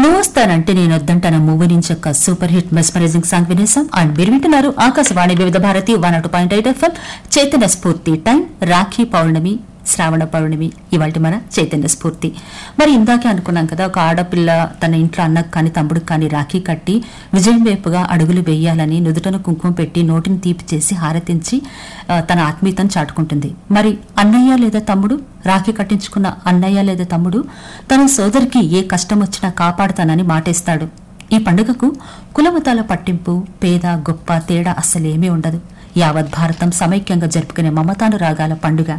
నువ్వు వస్తానంటే నేను వద్దంటాన మూవీ నుంచి ఒక సూపర్ హిట్ మెస్మరైజింగ్ సాంగ్ వినేసాం అండ్ మీరు వింటున్నారు Akashvani Vividh Bharati one at point eight FM చైతన్య స్ఫూర్తి టైం రాఖీ పౌర్ణమి శ్రావణ పౌర్ణమి ఇవాళ మన చైతన్య స్ఫూర్తి మరి ఇందాకే అనుకున్నాం కదా ఒక ఆడపిల్ల తన ఇంట్లో అన్నకు కానీ తమ్ముడికి కానీ రాఖీ కట్టి విజయం వైపుగా అడుగులు వేయాలని నుదుటను కుంకుమ పెట్టి నోటిని తీపి చేసి హారతించి ఆ, తన ఆత్మీయతను చాటుకుంటుంది మరి అన్నయ్య లేదా తమ్ముడు రాఖీ కట్టించుకున్న అన్నయ్య లేదా తమ్ముడు తన సోదరికి ఏ కష్టం వచ్చినా కాపాడుతానని మాటేస్తాడు ఈ పండుగకు కులమతాల పట్టింపు పేద గొప్ప తేడా అస్సలేమీ ఉండదు యావత్ భారతం సమైక్యంగా జరుపుకునే మమతానురాగాల పండుగ